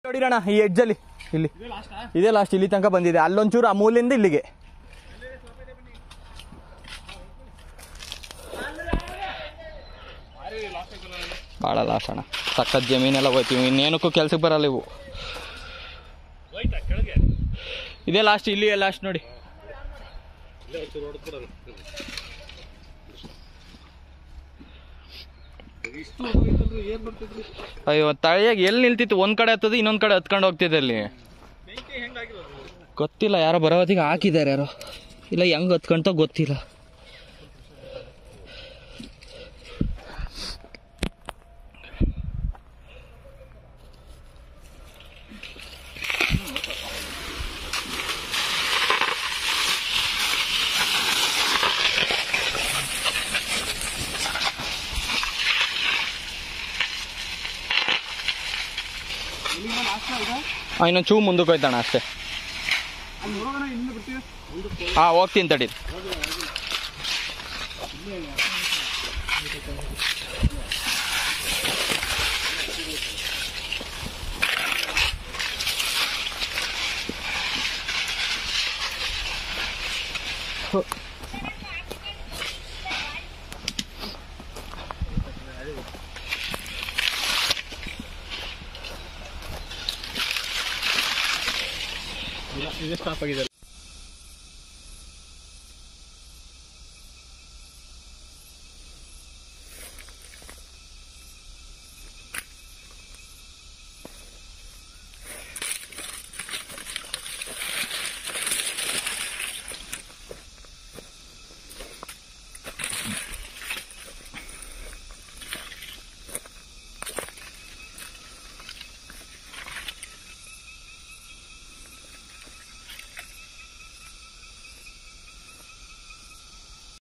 ನೋಡಿರೋಣ ಈ ಎಡ್ಜಲ್ಲಿ ಇಲ್ಲಿ ಇದೇ ಲಾಸ್ಟ್ ಇಲ್ಲಿ ತನಕ ಬಂದಿದೆ ಅಲ್ಲೊಂಚೂರು ಆ ಮೂಲಿಂದ ಇಲ್ಲಿಗೆ ಭಾಳ ಲಾಸ್ ಅಣ್ಣ ಸಖತ್ ಜಮೀನೆಲ್ಲ ಹೋಯ್ತೀವಿ ಇನ್ನೇನಕ್ಕೂ ಕೆಲ್ಸಕ್ಕೆ ಬರಲ್ಲ ಇವು ಇದೇ ಲಾಸ್ಟ್ ಇಲ್ಲಿ ಲಾಸ್ಟ್ ನೋಡಿ ಅಯ್ಯೋ ತಳಿಯಾಗಿ ಎಲ್ಲಿ ನಿಲ್ತಿತ್ತು ಒಂದ್ ಕಡೆ ಹತ್ತದ ಇನ್ನೊಂದ್ ಕಡೆ ಹತ್ಕೊಂಡು ಹೋಗ್ತಿದೆ ಅಲ್ಲಿ ಗೊತ್ತಿಲ್ಲ ಯಾರೋ ಬರೋವತ್ತಿಗೆ ಹಾಕಿದ್ದಾರೆ ಯಾರೋ ಇಲ್ಲ ಹೆಂಗ್ ಹತ್ಕೊಂತ ಗೊತ್ತಿಲ್ಲ ಆ, ಇನ್ನೊಂದ್ ಚೂ ಮುಂದಕ್ಕೆ ಹೋಯ್ತಣ್ಣ ಅಷ್ಟೇ ಹಾ ಹೋಗ್ತೀನಿ ತಡಿ ಇದೇ ಸ್ಟಾಪ್ ಆಗಿದೆ